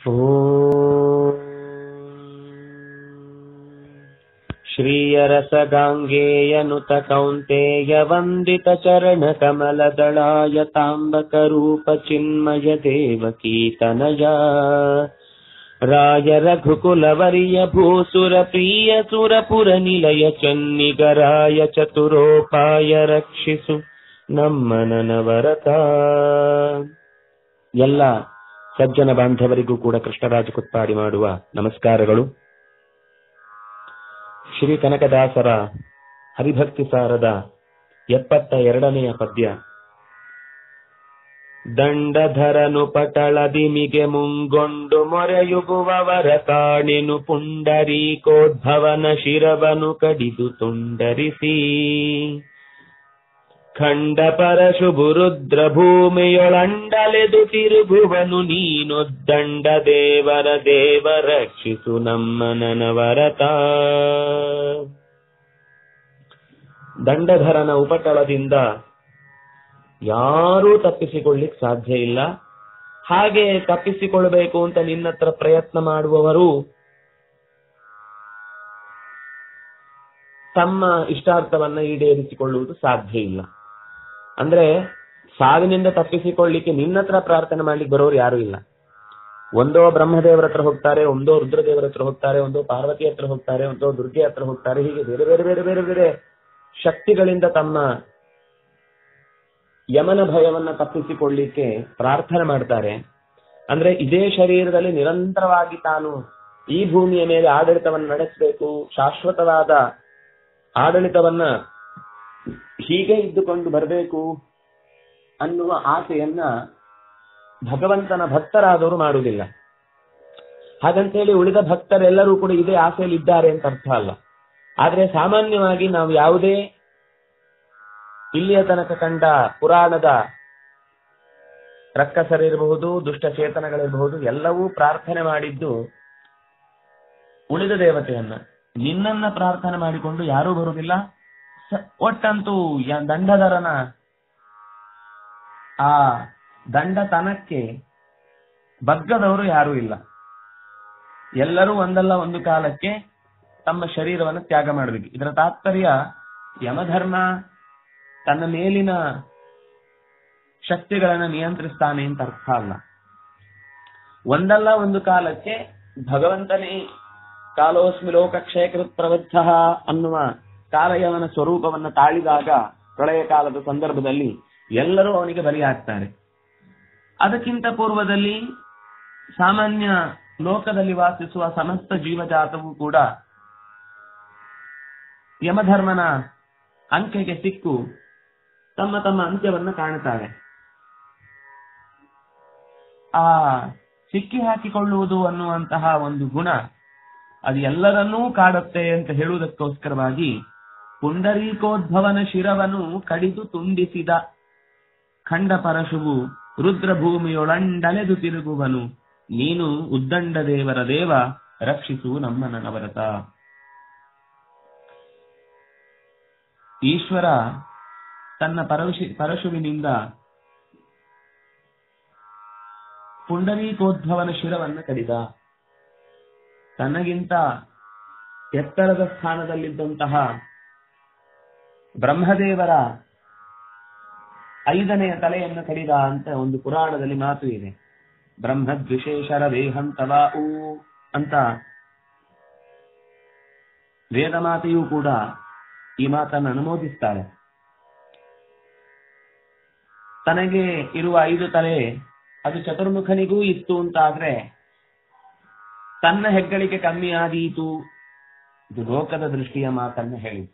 श्रियरसगाङ्गेयनुत कौन्तेय वन्दित चरण कमलदलाय ताम्बकरूप चिन्मय देवकीतनया राय रघुकुलवर्य भूसुर प्रिय सुरपुरनिलय चन्निगराय ಚತುರೋಪಾಯ ರಕ್ಷಿಸು ನಮ್ಮನನವರತ ಎಲ್ಲ ಸಜ್ಜನ ಬಾಂಧವರಿಗೂ ಕೂಡ ಕೃಷ್ಣರಾಜ ಕುತ್ತಾಡಿ ಮಾಡುವ ನಮಸ್ಕಾರಗಳು ಶ್ರೀ ಕನಕದಾಸರ ಹರಿಭಕ್ತಿ ಸಾರದ ಎಪ್ಪತ್ತ ಎರಡನೆಯ ಪದ್ಯ ದಂಡಧರನು ಪಟಳದಿಮಿಗೆ ಮುಂಗೊಂಡು ಮೊರೆಯುಗುವವರ ಕಾಣೆನು ಪುಂಡರೀಕೋದ್ಭವನ ಶಿರವನು ಕಡಿದು ತುಂಡರಿಸಿ ಖಂಡ ಪರಶುಭು ರುದ್ರ ಭೂಮಿಯೊಳಂಡಲೆದು ತಿರುಗುವನು ನೀನೊದ್ದಂಡ ದೇವರ ದೇವ ರಕ್ಷಿಸು ನಮ್ಮ ನನವರತ ದಂಡಧರನ ಉಪಟಳದಿಂದ ಯಾರೂ ತಪ್ಪಿಸಿಕೊಳ್ಳಿಕ್ ಸಾಧ್ಯ ಇಲ್ಲ ಹಾಗೆ ತಪ್ಪಿಸಿಕೊಳ್ಬೇಕು ಅಂತ ನಿನ್ನತ್ರ ಪ್ರಯತ್ನ ಮಾಡುವವರು ತಮ್ಮ ಇಷ್ಟಾರ್ಥವನ್ನ ಈಡೇರಿಸಿಕೊಳ್ಳುವುದು ಸಾಧ್ಯ ಇಲ್ಲ ಅಂದ್ರೆ ಸಾವಿನಿಂದ ತಪ್ಪಿಸಿಕೊಳ್ಳಿಕ್ಕೆ ನಿನ್ನತ್ರ ಪ್ರಾರ್ಥನೆ ಮಾಡ್ಲಿಕ್ಕೆ ಬರೋರು ಯಾರು ಇಲ್ಲ ಒಂದೋ ಬ್ರಹ್ಮದೇವರ ಹತ್ರ ಹೋಗ್ತಾರೆ ಒಂದೋ ರುದ್ರದೇವರ ಹತ್ರ ಹೋಗ್ತಾರೆ ಒಂದೋ ಪಾರ್ವತಿ ಹತ್ರ ಹೋಗ್ತಾರೆ ಒಂದೋ ದುರ್ಗೆ ಹತ್ರ ಹೋಗ್ತಾರೆ ಹೀಗೆ ಬೇರೆ ಬೇರೆ ಬೇರೆ ಬೇರೆ ಬೇರೆ ಶಕ್ತಿಗಳಿಂದ ತಮ್ಮ ಯಮನ ಭಯವನ್ನ ತಪ್ಪಿಸಿಕೊಳ್ಳಿಕ್ಕೆ ಪ್ರಾರ್ಥನೆ ಮಾಡ್ತಾರೆ ಅಂದ್ರೆ ಇದೇ ಶರೀರದಲ್ಲಿ ನಿರಂತರವಾಗಿ ತಾನು ಈ ಭೂಮಿಯ ಮೇಲೆ ಆಡಳಿತವನ್ನು ನಡೆಸಬೇಕು ಶಾಶ್ವತವಾದ ಆಡಳಿತವನ್ನ ಹೀಗೆ ಇದ್ದುಕೊಂಡು ಬರಬೇಕು ಅನ್ನುವ ಆಸೆಯನ್ನ ಭಗವಂತನ ಭಕ್ತರಾದವರು ಮಾಡುವುದಿಲ್ಲ ಹಾಗಂತೇಳಿ ಉಳಿದ ಭಕ್ತರೆಲ್ಲರೂ ಕೂಡ ಇದೇ ಆಸೆಯಲ್ಲಿ ಇದ್ದಾರೆ ಅಂತ ಅರ್ಥ ಅಲ್ಲ ಆದ್ರೆ ಸಾಮಾನ್ಯವಾಗಿ ನಾವು ಯಾವುದೇ ಇಲ್ಲಿಯ ತನಕ ಕಂಡ ಪುರಾಣದ ರಕ್ಕಸರಿರಬಹುದು ದುಷ್ಟ ಚೇತನಗಳಿರಬಹುದು ಎಲ್ಲವೂ ಪ್ರಾರ್ಥನೆ ಮಾಡಿದ್ದು ಉಳಿದ ದೇವತೆಯನ್ನ ನಿನ್ನನ್ನ ಪ್ರಾರ್ಥನೆ ಮಾಡಿಕೊಂಡು ಯಾರೂ ಬರುವುದಿಲ್ಲ ಒಟ್ಟಂತೂ ದಂಡಧರನ ಆ ದಂಡತನಕ್ಕೆ ಬಗ್ಗದವರು ಯಾರೂ ಇಲ್ಲ ಎಲ್ಲರೂ ಒಂದಲ್ಲ ಒಂದು ಕಾಲಕ್ಕೆ ತಮ್ಮ ಶರೀರವನ್ನು ತ್ಯಾಗ ಮಾಡಬೇಕು ಇದರ ತಾತ್ಪರ್ಯ ಯಮಧರ್ಮ ತನ್ನ ಮೇಲಿನ ಶಕ್ತಿಗಳನ್ನ ನಿಯಂತ್ರಿಸ್ತಾನೆ ಅಂತ ಅರ್ಥ ಅಲ್ಲ ಒಂದಲ್ಲ ಒಂದು ಕಾಲಕ್ಕೆ ಭಗವಂತನೇ ಕಾಲೋಸ್ಮಿ ಲೋಕಕ್ಷಯಕೃತ್ ಪ್ರವೃತ್ತ ಅನ್ನುವ ಕಾಲಯವನ ಸ್ವರೂಪವನ್ನ ತಾಳಿದಾಗ ಪ್ರಳಯ ಕಾಲದ ಸಂದರ್ಭದಲ್ಲಿ ಎಲ್ಲರೂ ಅವನಿಗೆ ಬಲಿಯಾಗ್ತಾರೆ ಅದಕ್ಕಿಂತ ಪೂರ್ವದಲ್ಲಿ ಸಾಮಾನ್ಯ ಲೋಕದಲ್ಲಿ ವಾಸಿಸುವ ಸಮಸ್ತ ಜೀವಜಾತವೂ ಕೂಡ ಯಮಧರ್ಮನ ಅಂಕೆಗೆ ಸಿಕ್ಕು ತಮ್ಮ ತಮ್ಮ ಅಂತ್ಯವನ್ನ ಕಾಣುತ್ತಾರೆ ಆ ಸಿಕ್ಕಿ ಹಾಕಿಕೊಳ್ಳುವುದು ಅನ್ನುವಂತಹ ಒಂದು ಗುಣ ಅದು ಎಲ್ಲರನ್ನೂ ಕಾಡುತ್ತೆ ಅಂತ ಹೇಳುವುದಕ್ಕೋಸ್ಕರವಾಗಿ ಪುಂಡರೀಕೋದ್ಭವನ ಶಿರವನು ಕಡಿದು ತುಂಡಿಸಿದ ಖಂಡ ಪರಶುವು ರುದ್ರಭೂಮಿಯೊಳಂಡಲೆದು ತಿರುಗುವನು ನೀನು ಉದ್ದಂಡ ದೇವರ ದೇವ ರಕ್ಷಿಸು ನಮ್ಮ ನನವರತ ಈಶ್ವರ ತನ್ನ ಪರಶು ಪರಶುವಿನಿಂದ ಪುಂಡರೀಕೋದ್ಭವನ ಶಿರವನ್ನ ಕಡಿದ ತನ್ನಗಿಂತ ಎತ್ತರದ ಸ್ಥಾನದಲ್ಲಿದ್ದಂತಹ ಬ್ರಹ್ಮದೇವರ ಐದನೆಯ ತಲೆಯನ್ನು ಕಡಿದ ಅಂತ ಒಂದು ಪುರಾಣದಲ್ಲಿ ಮಾತು ಇದೆ ಬ್ರಹ್ಮದ್ವಿಶೇಷರ ದೇಹಂತವ ಊ ಅಂತ ವೇದ ಮಾತೆಯೂ ಕೂಡ ಈ ಮಾತನ್ನು ಅನುಮೋದಿಸ್ತಾಳೆ ತನಗೆ ಇರುವ ಐದು ತಲೆ ಅದು ಚತುರ್ಮುಖನಿಗೂ ಇತ್ತು ಅಂತಾದ್ರೆ ತನ್ನ ಹೆಗ್ಗಳಿಕೆ ಕಮ್ಮಿ ಆದೀತು ಇದು ಲೋಕದ ದೃಷ್ಟಿಯ ಮಾತನ್ನ ಹೇಳಿತು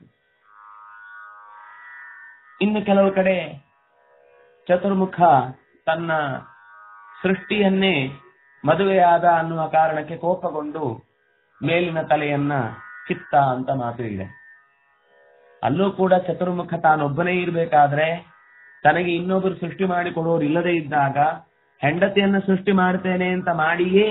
ಇನ್ನು ಕೆಲವು ಕಡೆ ಚತುರ್ಮುಖ ತನ್ನ ಸೃಷ್ಟಿಯನ್ನೇ ಮದುವೆಯಾದ ಅನ್ನುವ ಕಾರಣಕ್ಕೆ ಕೋಪಗೊಂಡು ಮೇಲಿನ ತಲೆಯನ್ನ ಕಿತ್ತ ಅಂತ ಮಾತು ಇದೆ ಅಲ್ಲೂ ಕೂಡ ಚತುರ್ಮುಖ ತಾನೊಬ್ಬನೇ ಇರಬೇಕಾದ್ರೆ ತನಗೆ ಇನ್ನೊಬ್ಬರು ಸೃಷ್ಟಿ ಮಾಡಿ ಕೊಡೋರು ಇಲ್ಲದೆ ಇದ್ದಾಗ ಹೆಂಡತಿಯನ್ನ ಸೃಷ್ಟಿ ಮಾಡ್ತೇನೆ ಅಂತ ಮಾಡಿಯೇ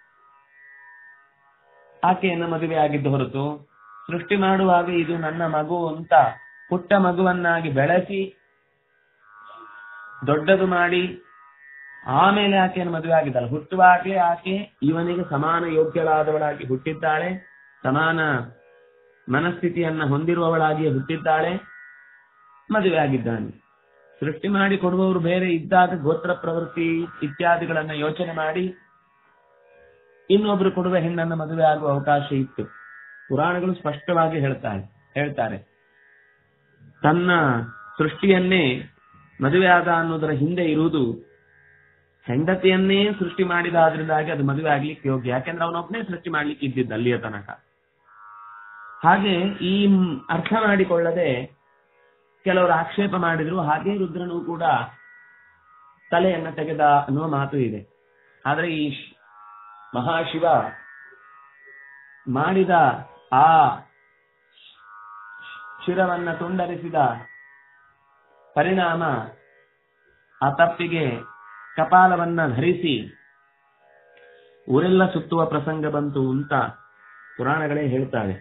ಆಕೆಯನ್ನು ಮದುವೆ ಆಗಿದ್ದು ಹೊರತು ಸೃಷ್ಟಿ ಮಾಡುವಾಗ ಇದು ನನ್ನ ಮಗು ಅಂತ ಪುಟ್ಟ ಮಗುವನ್ನಾಗಿ ಬೆಳೆಸಿ ದೊಡ್ಡದು ಮಾಡಿ ಆಮೇಲೆ ಆಕೆಯನ್ನು ಮದುವೆ ಆಗಿದ್ದಾಳೆ ಹುಟ್ಟುವಾಗಲೇ ಆಕೆ ಇವನಿಗೆ ಸಮಾನ ಯೋಗ್ಯಳಾದವಳಾಗಿ ಹುಟ್ಟಿದ್ದಾಳೆ ಸಮಾನ ಮನಸ್ಥಿತಿಯನ್ನ ಹೊಂದಿರುವವಳಾಗಿ ಹುಟ್ಟಿದ್ದಾಳೆ ಮದುವೆ ಆಗಿದ್ದಾನೆ ಸೃಷ್ಟಿ ಮಾಡಿ ಕೊಡುವವರು ಬೇರೆ ಇದ್ದಾಗ ಗೋತ್ರ ಪ್ರವೃತ್ತಿ ಇತ್ಯಾದಿಗಳನ್ನ ಯೋಚನೆ ಮಾಡಿ ಇನ್ನೊಬ್ರು ಕೊಡುವ ಹೆಣ್ಣನ್ನ ಮದುವೆ ಆಗುವ ಅವಕಾಶ ಇತ್ತು ಪುರಾಣಗಳು ಸ್ಪಷ್ಟವಾಗಿ ಹೇಳ್ತಾರೆ ಹೇಳ್ತಾರೆ ತನ್ನ ಸೃಷ್ಟಿಯನ್ನೇ ಮದುವೆ ಆದ ಅನ್ನೋದರ ಹಿಂದೆ ಇರುವುದು ಹೆಂಡತಿಯನ್ನೇ ಸೃಷ್ಟಿ ಮಾಡಿದಾದ್ರಿಂದಾಗಿ ಅದು ಮದುವೆ ಆಗ್ಲಿಕ್ಕೆ ಯೋಗ್ಯ ಯಾಕೆಂದ್ರೆ ಅವನೊಬ್ಬನೇ ಸೃಷ್ಟಿ ಮಾಡ್ಲಿಕ್ಕೆ ಇದ್ದಿದ್ದ ಅಲ್ಲಿಯ ತನಕ ಹಾಗೆ ಈ ಮ್- ಅರ್ಥ ಮಾಡಿಕೊಳ್ಳದೆ ಕೆಲವರು ಆಕ್ಷೇಪ ಮಾಡಿದ್ರು ಹಾಗೆ ರುದ್ರನು ಕೂಡ ತಲೆಯನ್ನ ತೆಗೆದ ಅನ್ನುವ ಮಾತು ಇದೆ ಆದ್ರೆ ಈ ಶ್- ಮಹಾಶಿವ ಮಾಡಿದ ಆ ಶಿರವನ್ನ ತುಂಡರಿಸಿದ ಪರಿಣಾಮ ಆ ತಪ್ಪಿಗೆ ಕಪಾಲವನ್ನ ಧರಿಸಿ ಊರೆಲ್ಲ ಸುತ್ತುವ ಪ್ರಸಂಗ ಬಂತು ಅಂತ ಪುರಾಣಗಳೇ ಹೇಳ್ತಾವೆ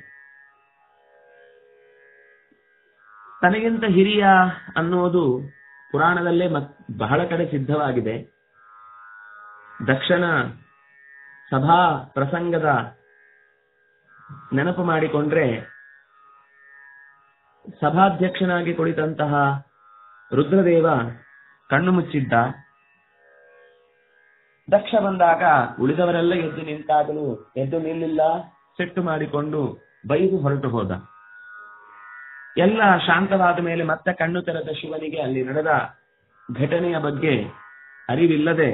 ತನಗಿಂತ ಹಿರಿಯ ಅನ್ನೋದು ಪುರಾಣದಲ್ಲೇ ಮತ್ ಬಹಳ ಕಡೆ ಸಿದ್ಧವಾಗಿದೆ ದಕ್ಷನ ಸಭಾ ಪ್ರಸಂಗದ ನೆನಪು ಮಾಡಿಕೊಂಡ್ರೆ ಸಭಾಧ್ಯಕ್ಷನಾಗಿ ಕುಳಿತಂತಹ ರುದ್ರದೇವ ಕಣ್ಣು ಮುಚ್ಚಿದ್ದ ದಕ್ಷ ಬಂದಾಗ ಉಳಿದವರೆಲ್ಲ ಎದ್ದು ನಿಂತಾಗಲೂ ಎದ್ದು ನಿಲ್ಲಿಲ್ಲ ಸಿಟ್ಟು ಮಾಡಿಕೊಂಡು ಬೈದು ಹೊರಟು ಹೋದ ಎಲ್ಲ ಶಾಂತವಾದ ಮೇಲೆ ಮತ್ತೆ ಕಣ್ಣು ತೆರೆದ ಶಿವನಿಗೆ ಅಲ್ಲಿ ನಡೆದ ಘಟನೆಯ ಬಗ್ಗೆ ಅರಿವಿಲ್ಲದೆ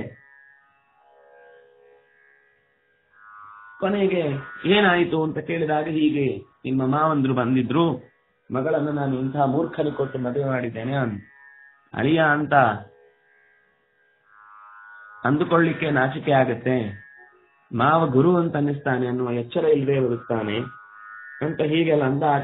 ಕೊನೆಗೆ ಏನಾಯಿತು ಅಂತ ಕೇಳಿದಾಗ ಹೀಗೆ ನಿಮ್ಮ ಮಾವಂದ್ರು ಬಂದಿದ್ರು ಮಗಳನ್ನು ನಾನು ಇಂತಹ ಮೂರ್ಖನಿ ಕೊಟ್ಟು ಮದುವೆ ಮಾಡಿದ್ದೇನೆ ಅನ್ ಅಳಿಯ ಅಂತ ಅಂದುಕೊಳ್ಳಿಕ್ಕೆ ನಾಚಿಕೆ ಆಗತ್ತೆ ಮಾವ ಗುರು ಅಂತ ಅನ್ನಿಸ್ತಾನೆ ಅನ್ನುವ ಎಚ್ಚರ ಇಲ್ಲದೆ ಬರುತ್ತಾನೆ ಅಂತ ಹೀಗೆಲ್ಲ ಅಂದಾಗ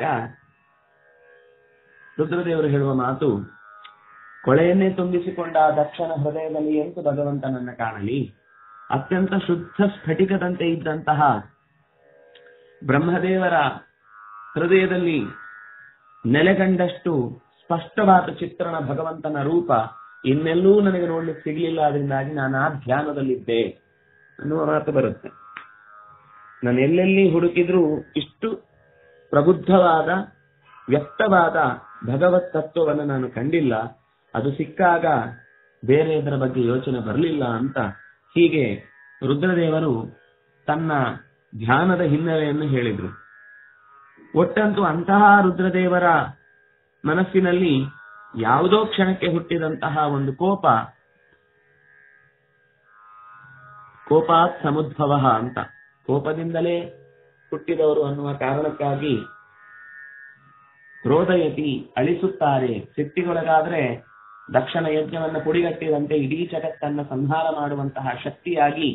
ರುದ್ರದೇವರು ಹೇಳುವ ಮಾತು ಕೊಳೆಯನ್ನೇ ತುಂಬಿಸಿಕೊಂಡ ಆ ದಕ್ಷನ ಹೃದಯದಲ್ಲಿ ಎಂತು ಭಗವಂತನನ್ನ ಕಾಣಲಿ ಅತ್ಯಂತ ಶುದ್ಧ ಸ್ಫಟಿಕದಂತೆ ಇದ್ದಂತಹ ಬ್ರಹ್ಮದೇವರ ಹೃದಯದಲ್ಲಿ ನೆಲೆಗಂಡಷ್ಟು ಸ್ಪಷ್ಟವಾದ ಚಿತ್ರಣ ಭಗವಂತನ ರೂಪ ಇನ್ನೆಲ್ಲೂ ನನಗೆ ನೋಡ್ಲಿಕ್ಕೆ ಸಿಗ್ಲಿಲ್ಲ ಅದರಿಂದಾಗಿ ನಾನು ಆ ಧ್ಯಾನದಲ್ಲಿದ್ದೆ ಅನ್ನುವ ಮಾತು ಬರುತ್ತೆ ನಾನು ಎಲ್ಲೆಲ್ಲಿ ಹುಡುಕಿದ್ರೂ ಇಷ್ಟು ಪ್ರಬುದ್ಧವಾದ ವ್ಯಕ್ತವಾದ ಭಗವತ್ ತತ್ವವನ್ನು ನಾನು ಕಂಡಿಲ್ಲ ಅದು ಸಿಕ್ಕಾಗ ಬೇರೆ ಇದರ ಬಗ್ಗೆ ಯೋಚನೆ ಬರಲಿಲ್ಲ ಅಂತ ಹೀಗೆ ರುದ್ರದೇವರು ತನ್ನ ಧ್ಯಾನದ ಹಿನ್ನೆಲೆಯನ್ನು ಹೇಳಿದ್ರು ಒಟ್ಟಂತೂ ಅಂತಹ ರುದ್ರದೇವರ ಮನಸ್ಸಿನಲ್ಲಿ ಯಾವುದೋ ಕ್ಷಣಕ್ಕೆ ಹುಟ್ಟಿದಂತಹ ಒಂದು ಕೋಪ ಕೋಪಾತ್ ಸಮುದ್ಭವ ಅಂತ ಕೋಪದಿಂದಲೇ ಹುಟ್ಟಿದವರು ಅನ್ನುವ ಕಾರಣಕ್ಕಾಗಿ ರೋದಯತಿ ಅಳಿಸುತ್ತಾರೆ ಸಿಟ್ಟಿಗೊಳಗಾದ್ರೆ ದಕ್ಷಿಣ ಯಜ್ಞವನ್ನು ಪುಡಿಗಟ್ಟಿದಂತೆ ಇಡೀ ಜಗತ್ತನ್ನ ಸಂಹಾರ ಮಾಡುವಂತಹ ಶಕ್ತಿಯಾಗಿ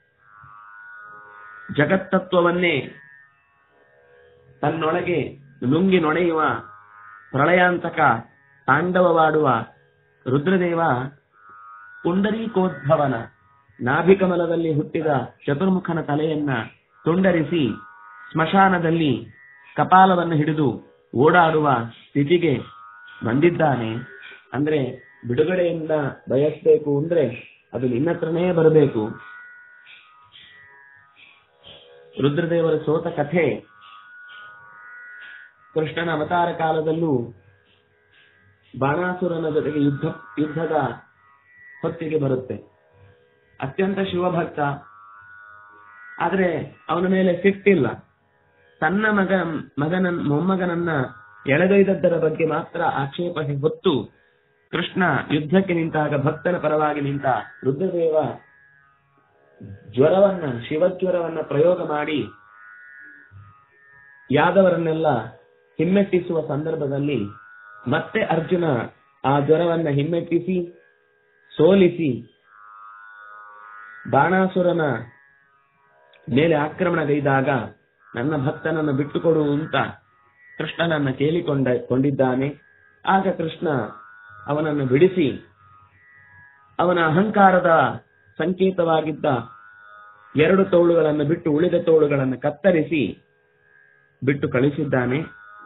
ಜಗತ್ತತ್ವವನ್ನೇ ತನ್ನೊಳಗೆ ನುಂಗಿ ನೊಣೆಯುವ ಪ್ರಳಯಾಂತಕ ತಾಂಡವವಾಡುವ ರುದ್ರದೇವ ಪುಂಡರೀಕೋದ್ಭವನ ನಾಭಿಕಮಲದಲ್ಲಿ ಹುಟ್ಟಿದ ಚತುರ್ಮುಖನ ತಲೆಯನ್ನ ತುಂಡರಿಸಿ ಸ್ಮಶಾನದಲ್ಲಿ ಕಪಾಲವನ್ನು ಹಿಡಿದು ಓಡಾಡುವ ಸ್ಥಿತಿಗೆ ಬಂದಿದ್ದಾನೆ ಅಂದ್ರೆ ಬಿಡುಗಡೆಯಿಂದ ಬಯಸ್ಬೇಕು ಅಂದ್ರೆ ಅದು ನಿನ್ನತ್ರನೇ ಬರಬೇಕು ರುದ್ರದೇವರ ಸೋತ ಕಥೆ ಕೃಷ್ಣನ ಅವತಾರ ಕಾಲದಲ್ಲೂ ಬಾಣಾಸುರನ ಜೊತೆಗೆ ಯುದ್ಧ ಯುದ್ಧದ ಹೊತ್ತಿಗೆ ಬರುತ್ತೆ ಅತ್ಯಂತ ಶಿವಭಕ್ತ ಆದ್ರೆ ಅವನ ಮೇಲೆ ಸಿಟ್ಟಿಲ್ಲ ತನ್ನ ಮಗ ಮಗನ ಮೊಮ್ಮಗನನ್ನ ಎಳೆದೊಯ್ದದ್ದರ ಬಗ್ಗೆ ಮಾತ್ರ ಆಕ್ಷೇಪ ಹೊತ್ತು ಕೃಷ್ಣ ಯುದ್ಧಕ್ಕೆ ನಿಂತಾಗ ಭಕ್ತನ ಪರವಾಗಿ ನಿಂತ ರುದ್ರದೇವ ಜ್ವರವನ್ನ ಶಿವಜ್ವರವನ್ನ ಪ್ರಯೋಗ ಮಾಡಿ ಯಾದವರನ್ನೆಲ್ಲ ಹಿಮ್ಮೆಟ್ಟಿಸುವ ಸಂದರ್ಭದಲ್ಲಿ ಮತ್ತೆ ಅರ್ಜುನ ಆ ಜ್ವರವನ್ನ ಹಿಮ್ಮೆಟ್ಟಿಸಿ ಸೋಲಿಸಿ ಬಾಣಾಸುರನ ಮೇಲೆ ಆಕ್ರಮಣಗೈದಾಗ ನನ್ನ ಭಕ್ತನನ್ನು ಬಿಟ್ಟುಕೊಡು ಅಂತ ಕೃಷ್ಣನನ್ನ ಕೇಳಿಕೊಂಡ ಕೊಂಡಿದ್ದಾನೆ ಆಗ ಕೃಷ್ಣ ಅವನನ್ನು ಬಿಡಿಸಿ ಅವನ ಅಹಂಕಾರದ ಸಂಕೇತವಾಗಿದ್ದ ಎರಡು ತೋಳುಗಳನ್ನು ಬಿಟ್ಟು ಉಳಿದ ತೋಳುಗಳನ್ನು ಕತ್ತರಿಸಿ ಬಿಟ್ಟು ಕಳಿಸಿದ್ದಾನೆ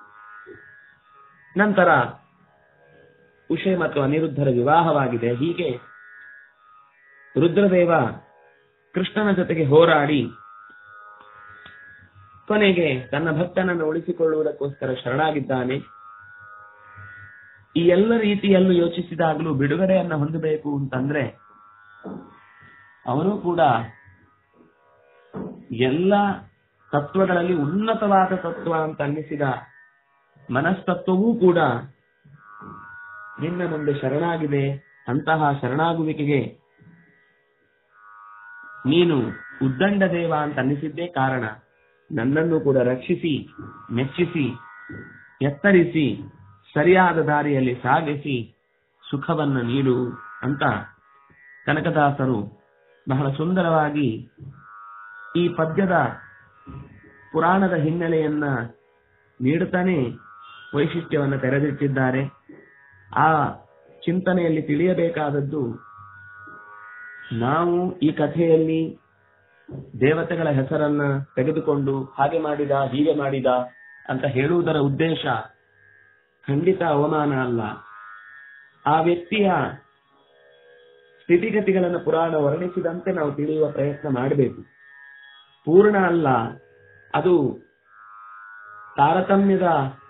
ನಂತರ ಉಷೆ ಮತ್ತು ಅನಿರುದ್ಧರ ವಿವಾಹವಾಗಿದೆ ಹೀಗೆ ರುದ್ರದೇವ ಕೃಷ್ಣನ ಜೊತೆಗೆ ಹೋರಾಡಿ ಕೊನೆಗೆ ತನ್ನ ಭಕ್ತನನ್ನು ಉಳಿಸಿಕೊಳ್ಳುವುದಕ್ಕೋಸ್ಕರ ಶರಣಾಗಿದ್ದಾನೆ ಈ ಎಲ್ಲ ರೀತಿಯಲ್ಲೂ ಯೋಚಿಸಿದಾಗಲೂ ಬಿಡುಗಡೆಯನ್ನ ಹೊಂದಬೇಕು ಅಂತಂದ್ರೆ ಅವನು ಕೂಡ ಎಲ್ಲ ತತ್ವಗಳಲ್ಲಿ ಉನ್ನತವಾದ ತತ್ವ ಅಂತ ಅನ್ನಿಸಿದ ಮನಸ್ತತ್ವವೂ ಕೂಡ ನಿನ್ನ ಮುಂದೆ ಶರಣಾಗಿದೆ ಅಂತಹ ಶರಣಾಗುವಿಕೆಗೆ ನೀನು ಉದ್ದಂಡ ದೇವ ಅಂತ ಅನ್ನಿಸಿದ್ದೇ ಕಾರಣ ನನ್ನನ್ನು ಕೂಡ ರಕ್ಷಿಸಿ ಮೆಚ್ಚಿಸಿ ಎತ್ತರಿಸಿ ಸರಿಯಾದ ದಾರಿಯಲ್ಲಿ ಸಾಗಿಸಿ ಸುಖವನ್ನು ನೀಡು ಅಂತ ಕನಕದಾಸರು ಬಹಳ ಸುಂದರವಾಗಿ ಈ ಪದ್ಯದ ಪುರಾಣದ ಹಿನ್ನೆಲೆಯನ್ನ ನೀಡುತ್ತಾನೆ ವೈಶಿಷ್ಟ್ಯವನ್ನು ತೆರೆದಿಟ್ಟಿದ್ದಾರೆ ಆ ಚಿಂತನೆಯಲ್ಲಿ ತಿಳಿಯಬೇಕಾದದ್ದು ನಾವು ಈ ಕಥೆಯಲ್ಲಿ ದೇವತೆಗಳ ಹೆಸರನ್ನ ತೆಗೆದುಕೊಂಡು ಹಾಗೆ ಮಾಡಿದ ಹೀಗೆ ಮಾಡಿದ ಅಂತ ಹೇಳುವುದರ ಉದ್ದೇಶ ಖಂಡಿತ ಅವಮಾನ ಅಲ್ಲ ಆ ವ್ಯಕ್ತಿಯ ಸ್ಥಿತಿಗತಿಗಳನ್ನು ಪುರಾಣ ವರ್ಣಿಸಿದಂತೆ ನಾವು ತಿಳಿಯುವ ಪ್ರಯತ್ನ ಮಾಡಬೇಕು ಪೂರ್ಣ ಅಲ್ಲ ಅದು ತಾರತಮ್ಯದ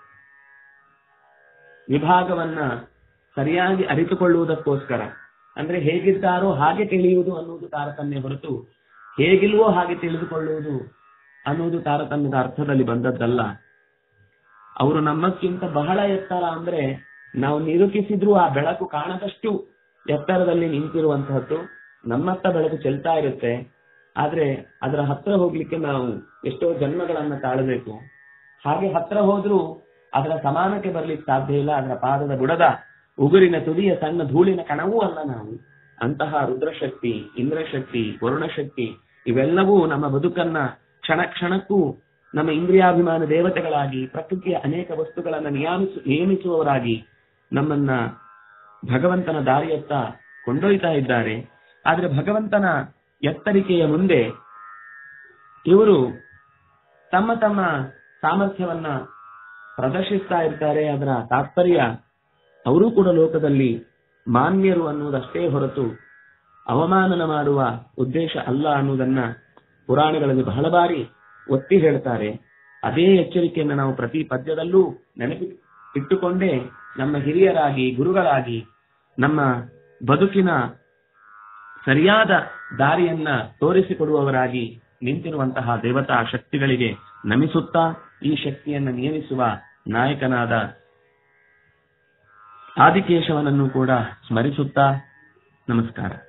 ವಿಭಾಗವನ್ನ ಸರಿಯಾಗಿ ಅರಿತುಕೊಳ್ಳುವುದಕ್ಕೋಸ್ಕರ ಅಂದ್ರೆ ಹೇಗಿದ್ದಾರೋ ಹಾಗೆ ತಿಳಿಯುವುದು ಅನ್ನುವುದು ತಾರತಮ್ಯ ಹೊರತು ಹೇಗಿಲ್ವೋ ಹಾಗೆ ತಿಳಿದುಕೊಳ್ಳುವುದು ಅನ್ನುವುದು ತಾರತಮ್ಯದ ಅರ್ಥದಲ್ಲಿ ಬಂದದ್ದಲ್ಲ ಅವರು ನಮ್ಮಕ್ಕಿಂತ ಬಹಳ ಎತ್ತರ ಅಂದ್ರೆ ನಾವು ನಿರೂಪಿಸಿದ್ರೂ ಆ ಬೆಳಕು ಕಾಣದಷ್ಟು ಎತ್ತರದಲ್ಲಿ ನಿಂತಿರುವಂತಹದ್ದು ನಮ್ಮತ್ತ ಬೆಳಕು ಚೆಲ್ತಾ ಇರುತ್ತೆ ಆದ್ರೆ ಅದರ ಹತ್ರ ಹೋಗ್ಲಿಕ್ಕೆ ನಾವು ಎಷ್ಟೋ ಜನ್ಮಗಳನ್ನ ತಾಳಬೇಕು ಹಾಗೆ ಹತ್ರ ಹೋದ್ರೂ ಅದರ ಸಮಾನಕ್ಕೆ ಬರ್ಲಿಕ್ಕೆ ಸಾಧ್ಯ ಇಲ್ಲ ಅದರ ಪಾದದ ಬುಡದ ಉಗುರಿನ ತುದಿಯ ಸಣ್ಣ ಧೂಳಿನ ಕಣವೂ ಅಲ್ಲ ನಾವು ಅಂತಹ ರುದ್ರಶಕ್ತಿ ಇಂದ್ರಶಕ್ತಿ ವರುಣಶಕ್ತಿ ಇವೆಲ್ಲವೂ ನಮ್ಮ ಬದುಕನ್ನ ಕ್ಷಣ ಕ್ಷಣಕ್ಕೂ ನಮ್ಮ ಇಂದ್ರಿಯಾಭಿಮಾನ ದೇವತೆಗಳಾಗಿ ಪ್ರಕೃತಿಯ ಅನೇಕ ವಸ್ತುಗಳನ್ನ ನಿಯಾಮಿಸು ನೇಮಿಸುವವರಾಗಿ ನಮ್ಮನ್ನ ಭಗವಂತನ ದಾರಿಯತ್ತ ಕೊಂಡೊಯ್ತಾ ಇದ್ದಾರೆ ಆದ್ರೆ ಭಗವಂತನ ಎತ್ತರಿಕೆಯ ಮುಂದೆ ಇವರು ತಮ್ಮ ತಮ್ಮ ಸಾಮರ್ಥ್ಯವನ್ನ ಪ್ರದರ್ಶಿಸ್ತಾ ಇರ್ತಾರೆ ಅದರ ತಾತ್ಪರ್ಯ ಅವರೂ ಕೂಡ ಲೋಕದಲ್ಲಿ ಮಾನ್ಯರು ಅನ್ನುವುದಷ್ಟೇ ಹೊರತು ಅವಮಾನನ ಮಾಡುವ ಉದ್ದೇಶ ಅಲ್ಲ ಅನ್ನುವುದನ್ನ ಪುರಾಣಗಳಲ್ಲಿ ಬಹಳ ಬಾರಿ ಒತ್ತಿ ಹೇಳ್ತಾರೆ ಅದೇ ಎಚ್ಚರಿಕೆಯನ್ನು ನಾವು ಪ್ರತಿ ಪದ್ಯದಲ್ಲೂ ನೆನಪಿ ಇಟ್ಟುಕೊಂಡೇ ನಮ್ಮ ಹಿರಿಯರಾಗಿ ಗುರುಗಳಾಗಿ ನಮ್ಮ ಬದುಕಿನ ಸರಿಯಾದ ದಾರಿಯನ್ನ ತೋರಿಸಿಕೊಡುವವರಾಗಿ ನಿಂತಿರುವಂತಹ ದೇವತಾ ಶಕ್ತಿಗಳಿಗೆ ನಮಿಸುತ್ತಾ ಈ ಶಕ್ತಿಯನ್ನ ನಿಯಮಿಸುವ ನಾಯಕನಾದ ಆದಿಕೇಶವನನ್ನು ಕೂಡ ಸ್ಮರಿಸುತ್ತಾ ನಮಸ್ಕಾರ